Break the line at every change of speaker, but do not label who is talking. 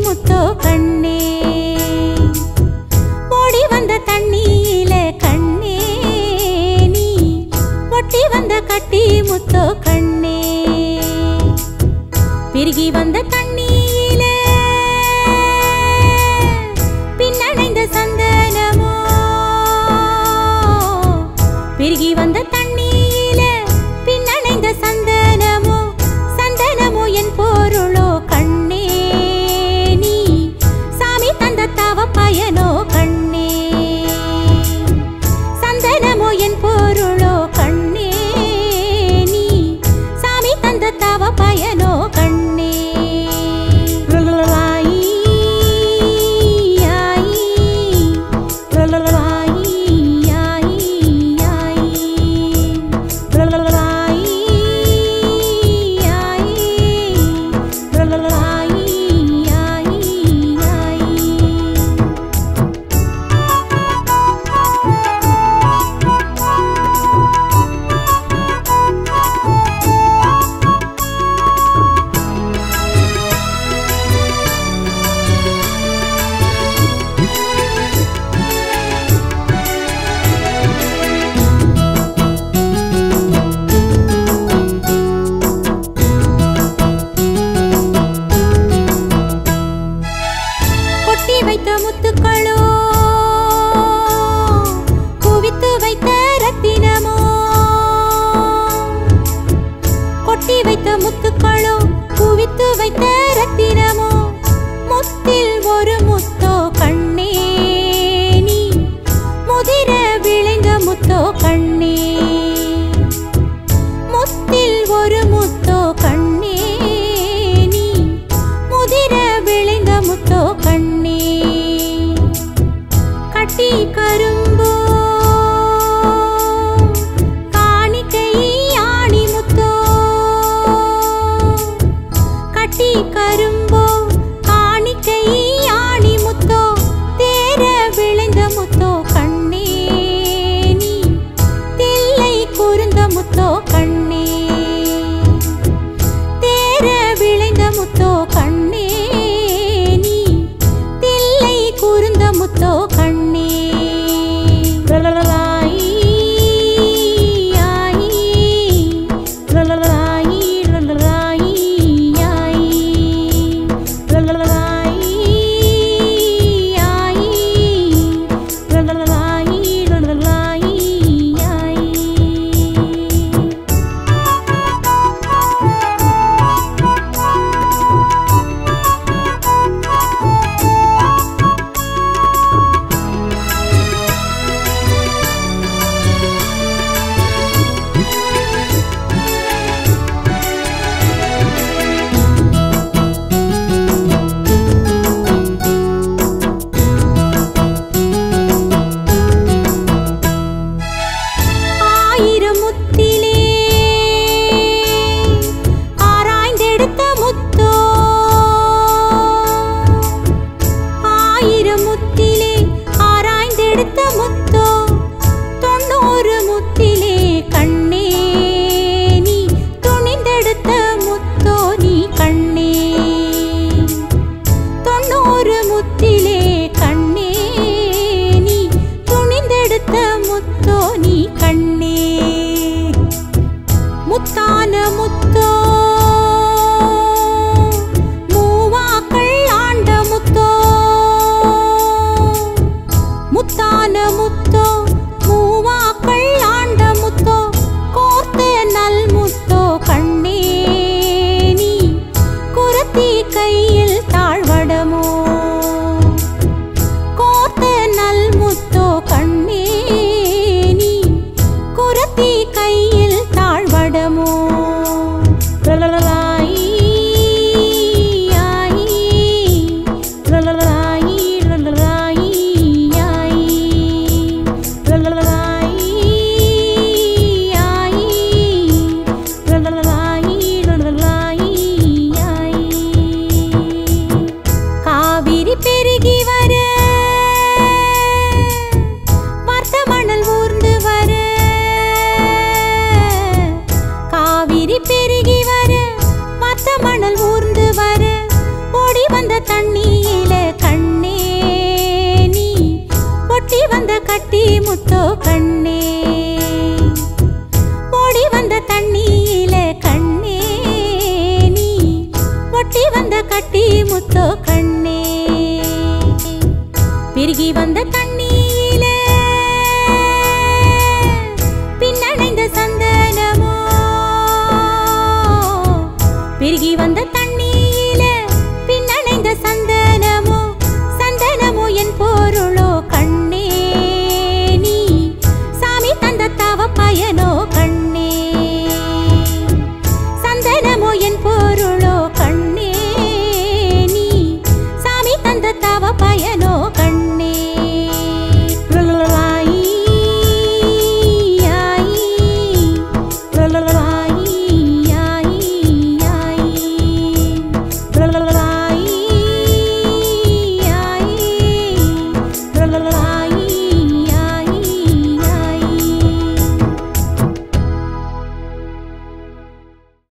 முத்தோ கண்ணே ஓடி வந்த தண்ணியில கண்ணே நீ ஒட்டி வந்த கட்டி முத்தோ கண்ணே பெருகி வந்த தண்ணியில பின்னணைந்த சந்தனமோ பெருகி வந்த தண்ணியில பின்னணைந்த சந்தனமோ சந்தனமோ என் பொருளோ கண்ணே நீ சாமி தந்த தவ பயனோ கண்ணே சந்தனமோ என் பொருளோ கண்ணே நீ சாமி தந்த தவ பயனோ கண்ணே லலலாயி, யாயி, லலலாயி, யாயி, யாயி, லலலாயி, யாயி, லலலாயி, யாயி, யாயி. கொட்டி வைத்த முத்துக்களோ குவித்து வைத்த ரத்தினமோ கொட்டி வைத்த முத்துக்களோ குவித்து வைத்த ரத்தினமோ முத்தில் ஒரு முத்தோ கண்ணே நீ முதிர விளைந்த முத்தோ கண்ணே முத்தில் ஒரு முத்தோ கண்ணே நீ முதிர விளைந்த முத்தோ கண்ணே கட்டி கரும்போ காணிக்கை ஆணி முத்தோ கட்டி கரும்போ காணிக்கை ஆணி முத்தோ தேர விளைந்த முத்தோ கண்ணே நீ தில்லை குறுந்த முத்தோ கண்ணே தேர விளைந்த முத்தோ கண்ணே நீ தில்லை குறுந்த முத்தோ கண்ணே லலலாயி, யாயி, லலலாயி, லலலாயி, யாயி, லலலாயி, யாயி, லலலாயி, லலலாயி, யாயி. ஆயிரம் முத்திலே ஆராய்ந்தெடுத்த முத்தோ ஆயிரம் முத்திலே ஆராய்ந்தெடுத்த முத்தோ தொண்ணூறு முத்திலே கண்ணே நீ துணிந்தெடுத்த முத்தோ நீ கண்ணே தொண்ணூறு முத்திலே கண்ணே நீ துணிந்தெடுத்த முத்தோ நீ கண்ணே முத்தான முத்தோ மூவாக்கள் ஆண்ட முத்தோ முத்தான முத்தோ மூவாக்கள் ஆண்ட முத்தோ கோர்த்த நல் முத்தோ கண்ணே நீ குரத்தி கையில் தாழ்வடமோ கோர்த்த நல் முத்தோ கண்ணே நீ குரத்தி கையில் தாழ்வடமோ லலலாயி, யாயி, லலலாயி, லலலாயி, யாயி, பெருகி வந்த தண்ணீரில பின்னணைந்த சந்தனமோ பெருகி வந்த தண்ணீரில